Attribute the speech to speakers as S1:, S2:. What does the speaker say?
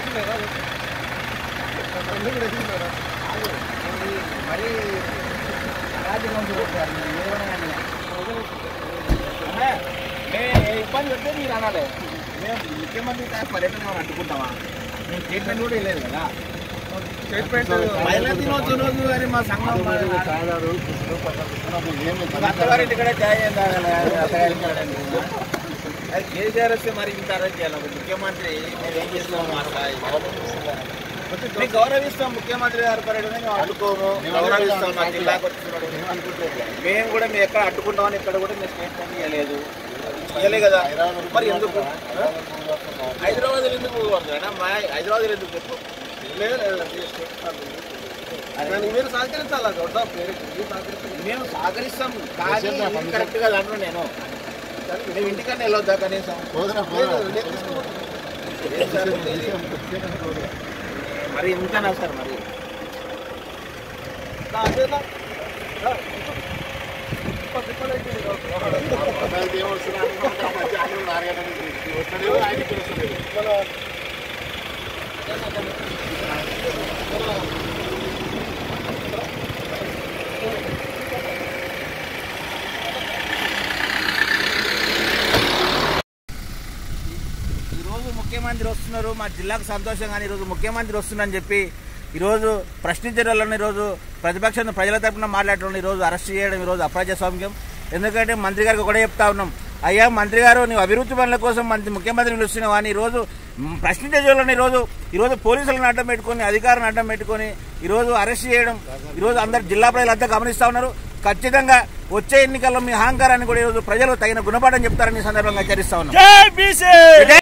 S1: మరి అరాజకం చూడాలి ఏమైనా కానీ. ఆహా, మేము ఏ ఇబ్బంది పెడితే మీరు అనాలి మేము ముఖ్యమంత్రి గారి పర్యటన మనం అడ్డుకుంటామా మేము స్టేట్మెంట్ కూడా వెళ్ళలేదు కదా మహిళా దినోత్సవం రోజు కానీ మా సంఘం అత్తగారింటి కూడా ఛాయ్ ఏం తాగాలి అత్తగారింటి కాడ ఏం తాగాలి? అది కేసీఆర్ వస్తే మరి ఇంత అరెస్ట్ చేయాలి ఒక ముఖ్యమంత్రి మేము ఏం చేస్తున్నాం మా స్థాయి మేము గౌరవిస్తాం ముఖ్యమంత్రి గారి పర్యటన మేము అడ్డుకోము గౌరవిస్తాం మా జిల్లాకు వచ్చినాడు మేము కూడా మేము ఎక్కడ అడ్డుకుంటామని ఇక్కడ కూడా మేము స్టేట్మెంట్ ఇవ్వలేదు ఇవ్వలే కదా మరి ఎందుకు హైదరాబాద్ ఎందుకు పంపినా మా హైదరాబాద్ ఎందుకు చెప్పు లేదు లేదు మీరు సహకరించాలా మేము సహకరిస్తాం కానీ ఇది కరెక్ట్ గా అంటున్నాను నేను మేము ఇంటికన్నా వెళ్ళొద్దా కనీసం ఏం సార్ ఇది? మరి ఇంతనా సార్ మరి ఈరోజు ముఖ్యమంత్రి వస్తున్నారు మా జిల్లాకు సంతోషం కానీ ఈరోజు ముఖ్యమంత్రి వస్తున్నారని చెప్పి ఈరోజు ప్రశ్నించే వాళ్ళని ఈరోజు ప్రతిపక్షం ప్రజల తరపున మాట్లాడటం ఈరోజు అరెస్ట్ చేయడం ఈరోజు అప్రజాస్వామ్యం ఎందుకంటే మంత్రి గారికి ఒకటే చెప్తా ఉన్నాం అయ్యా మంత్రి గారు నీవు అభివృద్ధి పనుల కోసం మంత్రి ముఖ్యమంత్రిని పిలుస్తున్నావు అని ఈరోజు మ్, ప్రశ్నించే వాళ్ళని ఈరోజు ఈరోజు పోలీసులను అడ్డం పెట్టుకొని అధికారులను అడ్డం పెట్టుకొని ఈరోజు అరెస్ట్ చేయడం ఈరోజు అందరు జిల్లా ప్రజలంతా గమనిస్తా ఉన్నారు ఖచ్చితంగా వచ్చే ఎన్నికల్లో మీ అహంకారాన్ని కూడా ఈరోజు ప్రజలు తగిన గుణపాఠం చెప్తారని ఈ సందర్భంగా హెచ్చరిస్తా ఉన్నాం
S2: జై బీసీ